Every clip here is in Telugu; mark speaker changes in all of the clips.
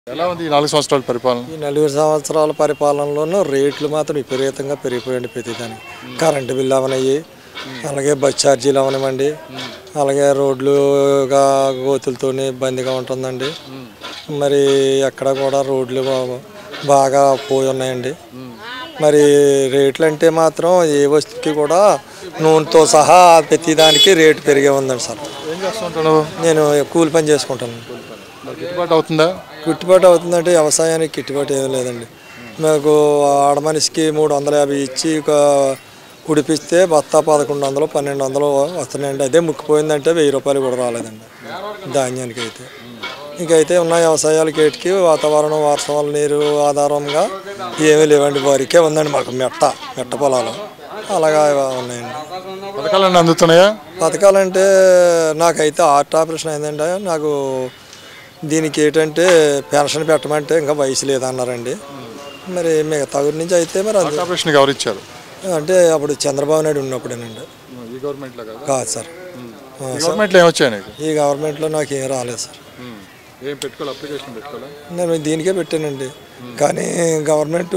Speaker 1: ఎలా ఉంది ఈ నాలుగు సంవత్సరాల పరిపాలన
Speaker 2: ఈ నలుగురు సంవత్సరాల పరిపాలనలోనూ రేట్లు మాత్రం విపరీతంగా పెరిగిపోయండి ప్రతిదానికి కరెంటు బిల్లు అవనయ్యి అలాగే బస్ ఛార్జీలు అవనివ్వండి అలాగే రోడ్లుగా గోతులతోని ఇబ్బందిగా ఉంటుందండి మరి ఎక్కడ కూడా రోడ్లు బా- బాగా పోయి ఉన్నాయండి మరి రేట్లు అంటే మాత్రం ఏ వస్తువుకి కూడా నూనెతో సహా ప్రతిదానికి రేటు పెరిగే ఉందండి సార్
Speaker 1: ఏం చేస్తుంటావు
Speaker 2: నేను కూలి పని చేసుకుంటాను
Speaker 1: మరి గిట్టుబాటు అవుతుందా
Speaker 2: గిట్టుబాటు అవుతుందంటే వ్యవసాయానికి గిట్టుబాటు ఏమీ లేదండి మాకు ఆడ మనిషికి మూడు వందల యాభై ఇచ్చి ఒక ఉడిపిస్తే బత్తా పదకొండు వందలు పన్నెండు వందలు వస్తున్నాయండి అదే ముక్కిపోయిందంటే వెయ్యి రూపాయలు కూడా రాలేదండి ధాన్యానికి అయితే ఇంకైతే ఉన్న వ్యవసాయాలకి ఏటికి వాతావరణం వర్షాల నీరు ఆధారంగా ఏమీ లేవండి వరికే ఉందండి మాకు మెట్ట మెట్ట పొలాలు అలాగా ఉన్నాయండి
Speaker 1: పథకాలన్నీ అందుతున్నాయా
Speaker 2: పథకాలంటే నాకైతే హార్ట్ ఆపరేషన్ అయిందండి నాకు దీనికి ఏంటంటే పెన్షన్ పెట్టమంటే ఇంకా వయసు లేదన్నారండి మరి మిగతా ఊరి నుంచి అయితే మరి అది
Speaker 1: ఆపరేషన్కి ఎవరు ఇచ్చారు
Speaker 2: అంటే అప్పుడు చంద్రబాబు నాయుడు ఉన్నప్పుడేనండి
Speaker 1: ఈ గవర్నమెంట్లో కదా
Speaker 2: కాదు సార్
Speaker 1: ఈ గవర్నమెంట్లో ఏమొచ్చాయి నీకు
Speaker 2: ఈ గవర్నమెంట్లో నాకు ఏం రాలేదు సార్
Speaker 1: ఏం పెట్టుకోవాలి అప్లికేషన్ పెట్టుకోవాలి
Speaker 2: నేను దీనికే పెట్టానండి కానీ గవర్నమెంట్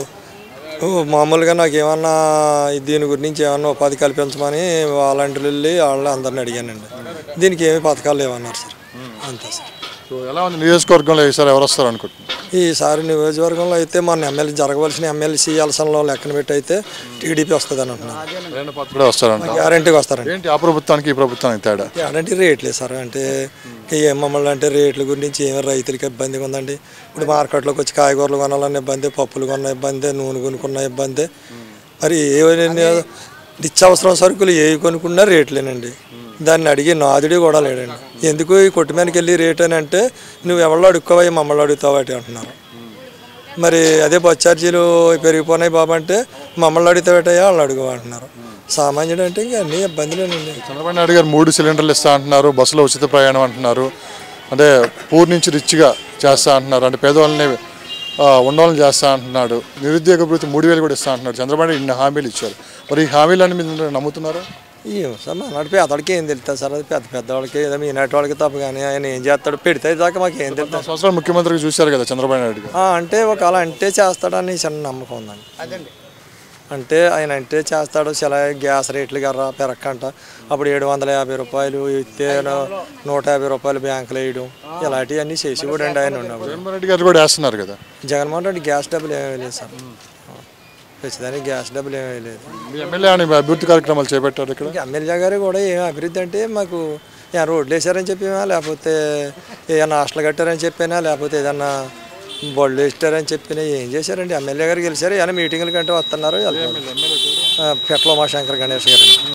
Speaker 2: మామూలుగా నాకు ఏమన్నా దీని గురించి ఏమన్నా ఉపాధి కల్పించమని వాలంటీర్లు వెళ్ళి వాళ్ళని అందరిని అడిగానండి దీనికి ఏమి పథకాలు లేవన్నారు సార్ అంతే సార్
Speaker 1: సో ఎలా ఉంది నియోజకవర్గంలో ఈసారి ఎవరు వస్తారు అనుకుంటున్నారు
Speaker 2: ఈసారి నియోజకవర్గంలో అయితే మన ఎమ్మెల్యే జరగవలసిన ఎమ్మెల్సీ ఎలసన్లో లెక్కన పెట్టి అయితే టీడీపీ వస్తుందని అంటున్నారు
Speaker 1: రేణు పాత్ర కూడా వస్తారంట
Speaker 2: గ్యారంటీగా వస్తారండి
Speaker 1: ఏంటి ఆ ప్రభుత్వానికి ఈ ప్రభుత్వానికి తేడా
Speaker 2: గ్యారంటీ రేట్లే సార్ అంటే ఏం మమ్మల్ని అంటే రేట్ల గురించి ఏమి రైతులకి ఇబ్బందిగా ఉందండి ఇప్పుడు మార్కెట్లోకి వచ్చి కాయగూరలు కొనాలన్న ఇబ్బంది పప్పులు కొన్న ఇబ్బంది నూనె కొనుక్కున్న ఇబ్బంది మరి ఏ నిత్యావసరం సరుకులు ఏ కొనుక్కున్నా రేట్లేనండి దాన్ని అడిగి నాదుడి కూడా లేడండి ఎందుకు ఈ కొట్టు మీదకి వెళ్ళి రేట్ అని అంటే నువ్వు ఎవరిలో అడుక్కోవా మమ్మల్ని అడుగుతావాటి అంటున్నారు మరి అదే బస్ ఛార్జీలు పెరిగిపోయినాయి బాబు అంటే మమ్మల్ని అడుగుతావేటయ్యా వాళ్ళు అడుగుమంటున్నారు సామాన్యుడు అంటే ఇంకా అన్ని ఇబ్బందులేనండి
Speaker 1: చంద్రబాబు నాయుడు గారు మూడు సిలిండర్లు ఇస్తా అంటున్నారు బస్సులో ఉచిత ప్రయాణం అంటున్నారు అంటే పూర్ నుంచి రిచ్గా చేస్తా అంటున్నారు అంటే పేదవాళ్ళని ఆ, ఉన్నవాళ్ళని చేస్తా అంటున్నాడు నిరుద్యోగ భృతి మూడు వేలు కూడా ఇస్తా అంటున్నాడు చంద్రబాబు నాయుడు ఇన్ని హామీలు ఇచ్చారు మరి ఈ హామీలన్నీ మీరు నమ్ముతున్నారు
Speaker 2: ఏం సార్ మనవాడి పేదవాడికి ఏం తెలుస్తుంది సార్ అది పెద్ద పెద్దవాళ్ళకి ఏదో మీనాటి వాళ్ళకి తప్ప కానీ ఆయన ఏం చేస్తాడు పెడితే దాకా మాకు ఏం తెలుస్తుంది
Speaker 1: సంవత్సరాలు ముఖ్యమంత్రికి చూశారు కదా చంద్రబాబు నాయుడు గారు
Speaker 2: ఆ, అంటే ఒకవేళ అంటే చేస్తాడని చిన్న నమ్మకం ఉందండి అంటే ఆయన అంటే చేస్తాడు చాలా గ్యాస్ రేట్లు గర్రా పెరక్కంట అప్పుడు ఏడు వందల యాభై రూపాయలు ఇస్తే నూ- నూట యాభై రూపాయలు బ్యాంకులో వేయడం ఇలాంటివన్నీ చేసి కూడా అండి ఆయన ఉన్నప్పుడు
Speaker 1: జగన్మోహన్ రెడ్డి గారు కూడా వేస్తున్నారు కదా
Speaker 2: జగన్మోహన్ రెడ్డి గ్యాస్ డబ్బులు ఏమీ లేదు సార్ ఖచ్చితంగా గ్యాస్ డబ్బులు ఏమీ లేదు
Speaker 1: మీ ఎమ్మెల్యే అని అభివృద్ధి కార్యక్రమాలు చేపట్టారు ఇక్కడ
Speaker 2: ఇంకా ఎమ్మెల్యే గారు కూడా ఏం అభివృద్ధి అంటే మాకు ఏమైనా రోడ్లు వేసారని చెప్పినా లేకపోతే ఏదైనా హాస్టల్ కట్టారని చెప్పినా లేకపోతే ఏదన్నా బళ్ళు వేస్తారని చెప్పినా ఏం చేశారండి ఎమ్మెల్యే గారు గెలిచారు ఏమైనా మీటింగ్ల కంటే వస్తున్నారు వెళ్తున్నారు. ఆ, పెట్ల ఉమాశంకర్ గణేష్ గారు